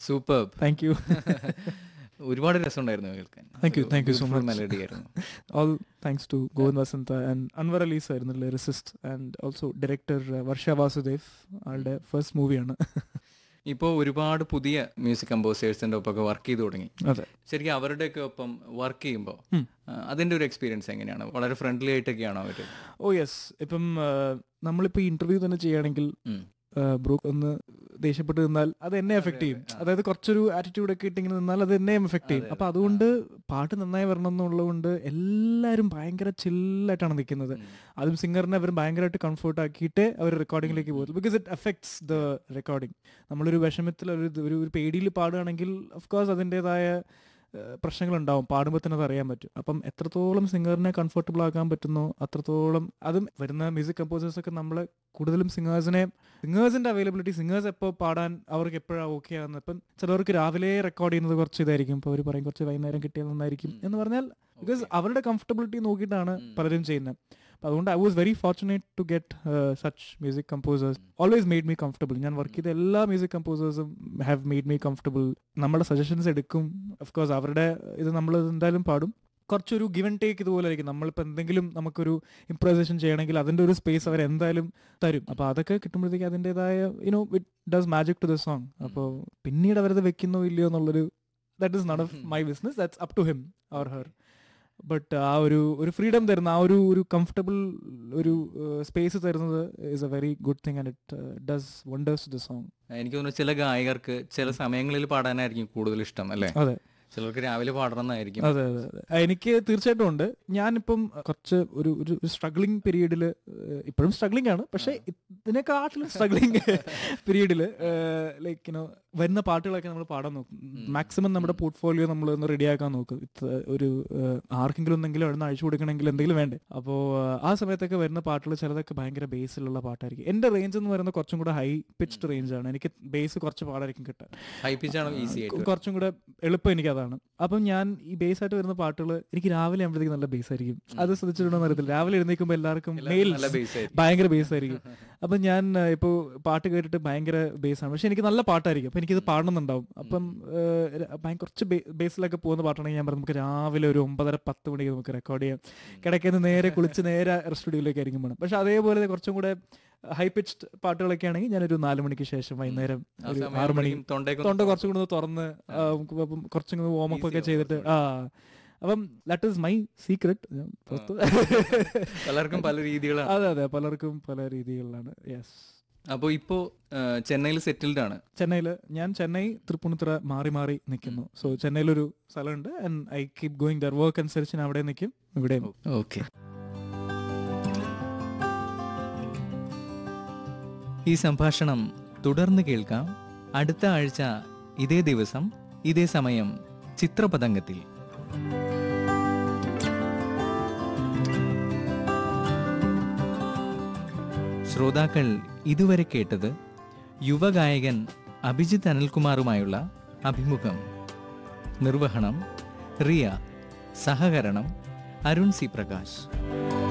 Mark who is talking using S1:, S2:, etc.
S1: Super
S2: thank you
S1: ഒരുപാട് രസമുണ്ടായിരുന്നു കേൾക്കാൻ
S2: Thank you, thank you so much.
S1: Melody ആയിരുന്നു
S2: all thanks to Govind Vasanta and Anwar Ali's ആയിരുന്നു lyricist and also director Varsha Vasudev ആളുടെ ഫസ്റ്റ് മൂവിയാണ്
S1: ഇപ്പോൾ ഒരുപാട് പുതിയ മ്യൂസിക് കമ്പോസേഴ്സിന്റെ ഒപ്പമൊക്കെ വർക്ക് ചെയ്തു തുടങ്ങി
S2: അതെ
S1: ശരിക്കും അവരുടെയൊക്കെ ഒപ്പം വർക്ക് ചെയ്യുമ്പോൾ അതിന്റെ ഒരു എക്സ്പീരിയൻസ് എങ്ങനെയാണ് വളരെ ഫ്രണ്ട്ലി ആയിട്ടൊക്കെയാണോ അവര്
S2: ഓ യെസ് ഇപ്പം ആ, നമ്മളിപ്പോൾ ഇന്റർവ്യൂ തന്നെ ചെയ്യുകയാണെങ്കിൽ
S1: ഉം.
S2: ബ്രോ ഒന്ന് ദേഷ്യപ്പെട്ട് നിന്നാൽ അത് എന്നെ എഫക്ട് ചെയ്യും അതായത് കുറച്ചൊരു ആറ്റിറ്റ്യൂഡ് ഒക്കെ ഇട്ടിങ്ങനെ നിന്നാൽ അത് എന്നെയും എഫക്ട് ചെയ്യും അപ്പൊ അതുകൊണ്ട് പാട്ട് നന്നായി വരണം എന്നുള്ളതുകൊണ്ട് എല്ലാവരും ഭയങ്കര ചില്ലായിട്ടാണ് നിൽക്കുന്നത് അതും സിംഗറിനെ അവർ ഭയങ്കരമായിട്ട് കംഫർട്ട് ആക്കിയിട്ട് അവർ റെക്കോർഡിങ്ങിലേക്ക് പോകുന്നത് because it effects the recording നമ്മളൊരു വിഷമത്തിൽ ഒരു ഒരു ഒരു പേടിയിൽ പാടുകയാണെങ്കിൽ ഓഫ് കോഴ്സ് അതിൻ്റെതായ പ്രശ്നങ്ങളുണ്ടാവും പാടുമ്പോൾ തന്നെ അത് അറിയാൻ പറ്റും അപ്പം എത്രത്തോളം സിംഗറിനെ കംഫർട്ടബിൾ ആക്കാൻ പറ്റുന്നോ അത്രത്തോളം അതും വരുന്ന മ്യൂസിക് കമ്പോസേഴ്സ് ഒക്കെ നമ്മൾ കൂടുതലും സിംഗേഴ്സിനെ സിംഗേഴ്സിന്റെ അവൈലബിലിറ്റി സിംഗേഴ്സ് എപ്പോൾ പാടാൻ അവർക്ക് എപ്പോഴാണ് ഓക്കെ ആകുന്നത് ഇപ്പം ചിലവർക്ക് രാവിലെ റെക്കോർഡ് ചെയ്യുന്നത് കുറച്ച് ഇതായിരിക്കും ഇപ്പോൾ അവർ പറയും കുറച്ച് വൈകുന്നേരം കിട്ടിയാൽ നന്നായിരിക്കും എന്ന് പറഞ്ഞാൽ ബിക്കോസ് അവരുടെ കംഫർട്ടബിലിറ്റി നോക്കിയിട്ടാണ് പലരും ചെയ്യുന്നത് അപ്പം അതുകൊണ്ട് I was very fortunate to get such music composers always made me comfortable ഞാൻ വർക്ക് ചെയ്ത എല്ലാ മ്യൂസിക് കമ്പോസേഴ്സും ഹാവ് മെയ്ഡ് മീ കംഫർട്ടബിൾ നമ്മുടെ സജഷൻസ് എടുക്കും ഓഫ് കോഴ്സ് അവരുടെ ഇത് നമ്മൾ എന്തായാലും പാടും കുറച്ചൊരു ഗിവൻ ടേക്ക് ഇതുപോലെ ആയിരിക്കും നമ്മളിപ്പോൾ എന്തെങ്കിലും നമുക്കൊരു ഇംപ്രൈസേഷൻ ചെയ്യണമെങ്കിൽ അതിൻ്റെ ഒരു സ്പേസ് അവർ എന്തായാലും തരും അപ്പോൾ അതൊക്കെ കിട്ടുമ്പോഴത്തേക്ക് അതിൻ്റെതായ you know it does magic to the song അപ്പോൾ പിന്നീട് അവരത് വെക്കുന്നോ ഇല്ലയോ എന്നുള്ളൊരു that is none of my business that's up to him or her but ആ ഒരു ഒരു ഫ്രീഡം തരുന്ന ആ ഒരു ഒരു കംഫർട്ടബിൾ ഒരു സ്പേസ് തരുന്നത് is a very good thing and it does wonders to the song
S1: എനിക്ക് തോന്നുന്നു ചില ഗായകർക്ക് ചില സമയങ്ങളിൽ പാടാനായിരിക്കും കൂടുതൽ ഇഷ്ടം അല്ലേ
S2: അതെ
S1: ചിലർക്ക് രാവിലെ പാടണം എന്നായിരിക്കും
S2: അതെ അതെ അതെ ആ, എനിക്ക് തീർച്ചയായിട്ടും ഉണ്ട് ഞാനിപ്പം കുറച്ച് ഒരു ഒരു സ്ട്രഗ്ലിംഗ് പീരീഡിൽ ഇപ്പോഴും സ്ട്രഗ്ലിംഗ് ആണ് പക്ഷെ ഇതിനെക്കാട്ടിലും സ്ട്രഗ്ലിംഗ് പീരീഡിൽ ലൈക്ക് യുനോ വരുന്ന പാട്ടുകളൊക്കെ നമ്മൾ പാടാൻ നോക്കും മാക്സിമം നമ്മുടെ പോർട്ട്ഫോളിയോ നമ്മൾ ഒന്ന് റെഡിയാക്കാൻ നോക്കും ഇത് ഒരു ഏഹ്, ആർക്കെങ്കിലും എന്തെങ്കിലും അവിടെ നിന്ന് അഴിച്ചു കൊടുക്കണമെങ്കിൽ എന്തെങ്കിലും വേണ്ടേ അപ്പോൾ ആ സമയത്തൊക്കെ വരുന്ന പാട്ടുകൾ ചിലതൊക്കെ ഭയങ്കര ബേസിലുള്ള പാട്ടായിരിക്കും എൻ്റെ റേഞ്ച് എന്ന് പറയുന്നത് കുറച്ചും കൂടെ ഹൈ പിച്ച്ഡ് റേഞ്ച് ആണ് എനിക്ക് ബേസ് കുറച്ച് പാടായിരിക്കും കിട്ടാൻ
S1: ഹൈ പിച്ചാണോ ഈസി ആയിട്ട്
S2: കുറച്ചും കൂടെ എളുപ്പം എനിക്ക് അതാണ് അപ്പം ഞാൻ ഈ ബേസ് ആയിട്ട് വരുന്ന പാട്ടുകൾ എനിക്ക് രാവിലെ ആകുമ്പോഴത്തേക്ക് നല്ല ബേസ് ആയിരിക്കും അത് ശ്രദ്ധിച്ചിട്ടുണ്ടോ അറിയത്തില്ല രാവിലെ എഴുന്നേൽക്കുമ്പോൾ എല്ലാവർക്കും മെയിൽ
S1: നല്ല bass ആയിരിക്കും.
S2: ഭയങ്കര ബേസ് ആയിരിക്കും അപ്പം ഞാൻ ഇപ്പോൾ പാട്ട് കേട്ടിട്ട് ഭയങ്കര ബേസ് ആണ് പക്ഷെ എനിക്ക് നല്ല പാട്ടായിരിക്കും അപ്പം എനിക്കിത് പാടണമെന്നുണ്ടാവും അപ്പം ഏഹ്, ര- ഭയങ്കര കുറച്ച് ബേസിലൊക്കെ പോകുന്ന പാട്ടാണെങ്കിൽ ഞാൻ പറഞ്ഞു നമുക്ക് രാവിലെ ഒരു ഒമ്പതര പത്ത് മണിക്ക് നമുക്ക് റെക്കോർഡ് ചെയ്യാം കിടക്കുന്ന നേരെ കുളിച്ച് നേരെ സ്റ്റുഡിയോയിലേക്ക് ആയിരിക്കും വേണം പക്ഷെ അതേപോലെ കുറച്ചും കൂടെ ഹൈ പിച്ച്ഡ് പാട്ടുകളൊക്കെ ആണെങ്കിൽ ഞാനൊരു നാല് മണിക്ക് ശേഷം വൈകുന്നേരം
S1: ആ
S2: ഒരു
S1: സമയം
S2: ആറ് മണി
S1: ആകുമ്പോഴേക്കും തൊണ്ടയൊക്കെ
S2: തൊണ്ട കുറച്ചും കൂടെ ഒന്ന് തുറന്ന് ആ, നമുക്ക് അപ്പം കുറച്ചും കൂടെ വാം അപ്പ് ഒക്കെ ചെയ്തിട്ട് ആ അപ്പം ദാറ്റ് ഈസ് മൈ സീക്രട്ട് പുറത്ത്
S1: പലർക്കും പല രീതികളാണ്
S2: അതെ അതെ പലർക്കും പല രീതികളിലാണ് യെസ്
S1: അപ്പോൾ ഇപ്പോ ചെന്നൈയിൽ സെറ്റിൽഡ് ആണ്
S2: ചെന്നൈയിൽ ഞാൻ ചെന്നൈ തൃപ്പൂണിത്തുറ മാറി മാറി നിൽക്കുന്നു സോ ചെന്നൈയിലൊരു സ്ഥലമുണ്ട് and I keep going there work അനുസരിച്ച് ഞാൻ അവിടെ നിൽക്കും ഇവിടെ
S1: ഓക്കെ ഈ സംഭാഷണം തുടർന്ന് കേൾക്കാം അടുത്ത ആഴ്ച ഇതേ ദിവസം ഇതേ സമയം ചിത്രപതംഗത്തിൽ ശ്രോതാക്കൾ ഇതുവരെ കേട്ടത് യുവഗായകൻ അഭിജിത്ത് അനിൽകുമാറുമായുള്ള അഭിമുഖം നിർവഹണം റിയ സഹകരണം അരുൺ സി പ്രകാശ്